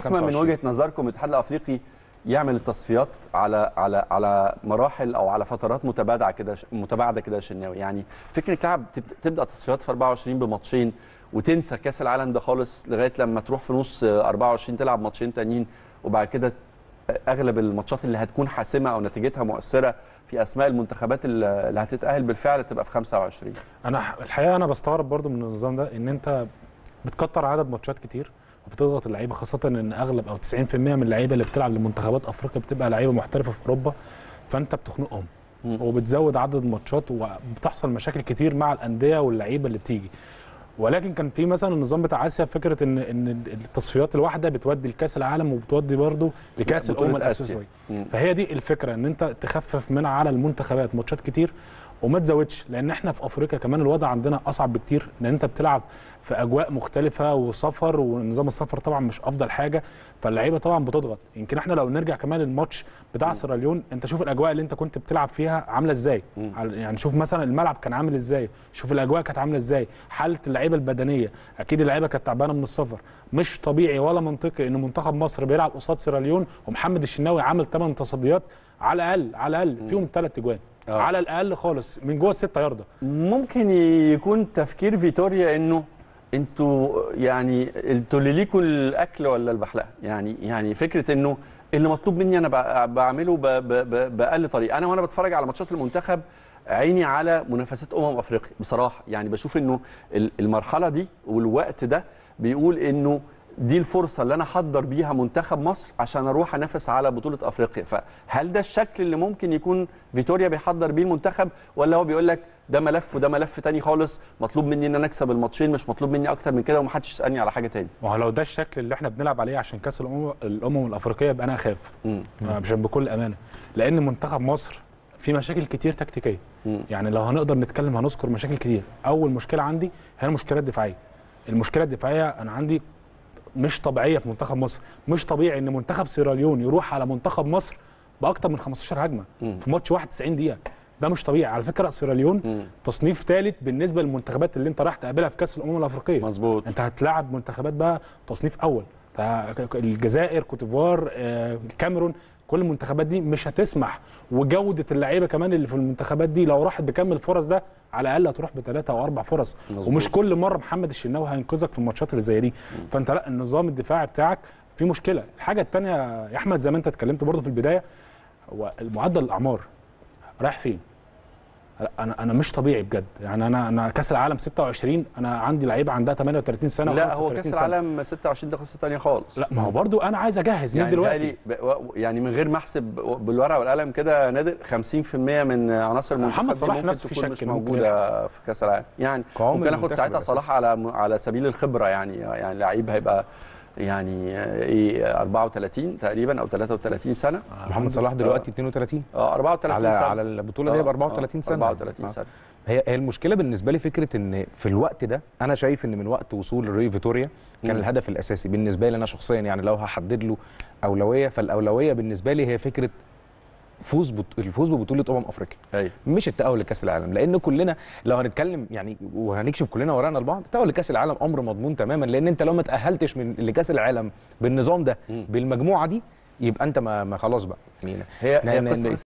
حكمة من 25. وجهه نظركم الاتحاد الافريقي يعمل التصفيات على على على مراحل او على فترات متباعده كده متباعده كده يا شناوي يعني فكره تلعب تب- تبدا تصفيات في 24 بماتشين وتنسى كاس العالم ده خالص لغايه لما تروح في نص 24 تلعب ماتشين تانيين وبعد كده اغلب الماتشات اللي هتكون حاسمه او نتيجتها مؤثره في اسماء المنتخبات اللي اللي هتتاهل بالفعل تبقى في 25 انا ح- الحقيقه انا بستغرب برضو من النظام ده ان انت بتكتر عدد ماتشات كتير وبتضغط اللعيبه خاصه ان اغلب او 90% من اللعيبه اللي بتلعب لمنتخبات افريقيا بتبقى لعيبه محترفه في اوروبا فانت بتخنقهم مم. وبتزود عدد الماتشات وبتحصل مشاكل كتير مع الانديه واللعيبه اللي بتيجي ولكن كان في مثلا النظام بتاع اسيا فكره ان ان التصفيات الواحده بتودي لكاس العالم وبتودي برضه لكاس بطولة الامم آسيا. الاسيويه مم. فهي دي الفكره ان انت تخفف من على المنتخبات ماتشات كتير وما تزودش لان احنا في افريقيا كمان الوضع عندنا اصعب بكتير لان انت بتلعب في اجواء مختلفه وسفر ونظام السفر طبعا مش افضل حاجه فاللعيبه طبعا بتضغط يمكن احنا لو نرجع كمان الماتش بتاع سيراليون انت شوف الاجواء اللي انت كنت بتلعب فيها عامله ازاي مم. على- يعني شوف مثلا الملعب كان عامل ازاي شوف الاجواء كانت عامله ازاي حاله اللعيبه البدنيه اكيد اللعيبه كانت تعبانه من السفر مش طبيعي ولا منطقي ان منتخب مصر بيلعب قصاد سيراليون ومحمد الشناوي عامل 8 تصديات على الاقل على الاقل فيهم ثلاث اجوان آه. على الاقل خالص من جوه الستة ياردة ممكن يكون تفكير فيتوريا انه انتوا يعني انتوا اللي ليكوا الاكل ولا البحلقه يعني يعني فكره انه اللي مطلوب مني انا بع- بعمله ب- ب- ب- باقل طريقه انا وانا بتفرج على ماتشات المنتخب عيني على منافسات امم افريقيا بصراحه يعني بشوف انه ال- المرحله دي والوقت ده بيقول انه دي الفرصه اللي انا احضر بيها منتخب مصر عشان اروح انافس على بطوله افريقيا فهل ده الشكل اللي ممكن يكون فيتوريا بيحضر بيه المنتخب ولا هو بيقول لك ده ملف وده ملف تاني خالص مطلوب مني ان انا اكسب الماتشين مش مطلوب مني اكتر من كده ومحدش يسالني على حاجه تاني وهو لو ده الشكل اللي احنا بنلعب عليه عشان كاس الامم الامم الافريقيه يبقى انا اخاف مم. مش بكل امانه لان منتخب مصر في مشاكل كتير تكتيكيه مم. يعني لو هنقدر نتكلم هنذكر مشاكل كتير اول مشكله عندي هي المشكله الدفاعيه المشكله الدفاعيه انا عندي مش طبيعيه في منتخب مصر مش طبيعي ان منتخب سيراليون يروح على منتخب مصر باكتر من 15 هجمه مم. في ماتش 91 دقيقه ده مش طبيعي على فكره سيراليون مم. تصنيف ثالث بالنسبه للمنتخبات اللي انت رايح تقابلها في كاس الامم الافريقيه مظبوط انت هتلاعب منتخبات بقى تصنيف اول تا- الجزائر كوتيفوار آه، الكاميرون كل المنتخبات دي مش هتسمح وجوده اللعيبه كمان اللي في المنتخبات دي لو راحت بكم الفرص ده على الاقل هتروح بثلاثه او اربع فرص مظبوط. ومش كل مره محمد الشناوي هينقذك في الماتشات اللي زي دي فانت لا النظام الدفاعي بتاعك في مشكله الحاجه الثانيه يا احمد زي ما انت اتكلمت برضه في البدايه هو المعدل الاعمار رايح فين لا، انا انا مش طبيعي بجد يعني انا انا كاس العالم 26 انا عندي لعيبه عندها 38 سنه لا هو و35 كاس سنة. العالم 26 ده قصه ثانيه خالص لا ما هو برضو انا عايز اجهز من يعني دلوقتي بيتهيألي ب- يعني من غير ما احسب بالورقه والقلم كده نادر 50% من عناصر المنتخب محمد دي صلاح ممكن نفسه في تكون شك مش إنه ممكن موجوده في كاس العالم يعني قوام ممكن اخد المنتخب ساعتها الأساسي. صلاح على على سبيل الخبره يعني يعني لعيب هيبقى يعني ايه 34 تقريبا او 33 سنه محمد صلاح دلوقتي 32 اه 34 على سنه على البطوله دي آه، ب 34 آه، سنه 34 آه. سنه هي هي المشكله بالنسبه لي فكره ان في الوقت ده انا شايف ان من وقت وصول روي فيتوريا كان مم. الهدف الاساسي بالنسبه لي انا شخصيا يعني لو هحدد له اولويه فالاولويه بالنسبه لي هي فكره فوز بط... الفوز ببطوله امم افريقيا ايوه مش التاهل لكاس العالم لان كلنا لو هنتكلم يعني وهنكشف كلنا ورانا لبعض التاهل لكاس العالم امر مضمون تماما لان انت لو ما تاهلتش من لكاس العالم بالنظام ده مم. بالمجموعه دي يبقى انت ما, ما خلاص بقى يعني هي ن- هي ن- قصه